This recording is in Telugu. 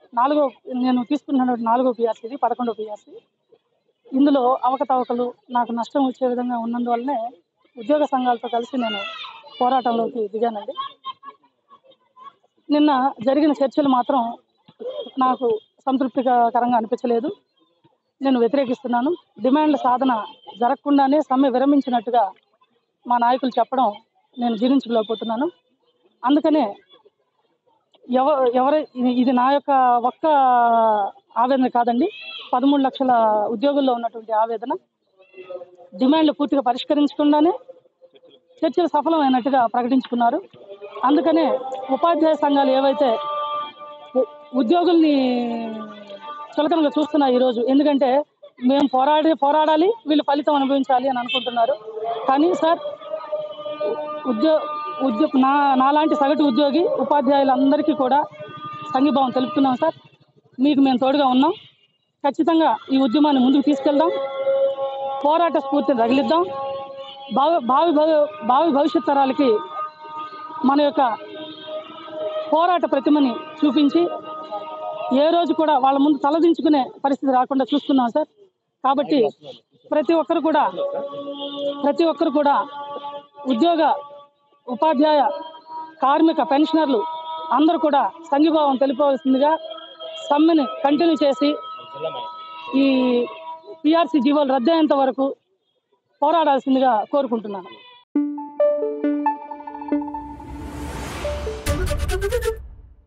నాలుగో నేను తీసుకున్నటువంటి నాలుగో పిఆర్సీ ఇది పదకొండో పిఆర్సీ ఇందులో అవకతవకలు నాకు నష్టం వచ్చే విధంగా ఉన్నందువల్లనే ఉద్యోగ సంఘాలతో కలిసి నేను పోరాటంలోకి దిగానండి నిన్న జరిగిన చర్చలు మాత్రం నాకు సంతృప్తికరంగా అనిపించలేదు నేను వ్యతిరేకిస్తున్నాను డిమాండ్ల సాధన జరగకుండానే సమ్మె విరమించినట్టుగా మా నాయకులు చెప్పడం నేను జీర్ణించుకోలేకపోతున్నాను అందుకనే ఎవ ఎవరి ఇది- ఇది నా యొక్క ఒక్క ఆవేదన కాదండి పదమూడు లక్షల ఉద్యోగుల్లో ఉన్నటువంటి ఆవేదన డిమాండ్లు పూర్తిగా పరిష్కరించకుండానే చర్చలు సఫలమైనట్టుగా ప్రకటించుకున్నారు అందుకనే ఉపాధ్యాయ సంఘాలు ఏవైతే ఉ- ఉద్యోగుల్ని చులకనగా చూస్తున్నాయి ఈరోజు ఎందుకంటే మేము పోరాడి పోరాడాలి వీళ్ళు ఫలితం అనుభవించాలి అని అనుకుంటున్నారు కానీ సార్ ఉద్యో ఉద్యో నా నాలాంటి సగటు ఉద్యోగి ఉపాధ్యాయులందరికీ కూడా సంఘీభావం తెలుపుతున్నాం సార్ మీకు మేము తోడుగా ఉన్నాం ఖచ్చితంగా ఈ ఉద్యమాన్ని ముందుకు తీసుకెళ్దాం పోరాట స్ఫూర్తిని రగిలిద్దాం భావి భావి భవి- భావి భవిష్యత్ తరాలకి మన యొక్క పోరాట ప్రతిమని చూపించి ఏ రోజు కూడా వాళ్ళ ముందు తలదించుకునే పరిస్థితి రాకుండా చూస్తున్నాం సార్ కాబట్టి ప్రతి ఒక్కరు కూడా ప్రతి ఒక్కరు కూడా ఉద్యోగ ఉపాధ్యాయ కార్మిక పెన్షనర్లు అందరూ కూడా సంఘీభావం తెలిపవలసిందిగా సమ్మెని కంటిన్యూ చేసి ఈ పిఆర్సీ జీవోలు రద్దయ్యేంత వరకు పోరాడాల్సిందిగా కోరుకుంటున్నాను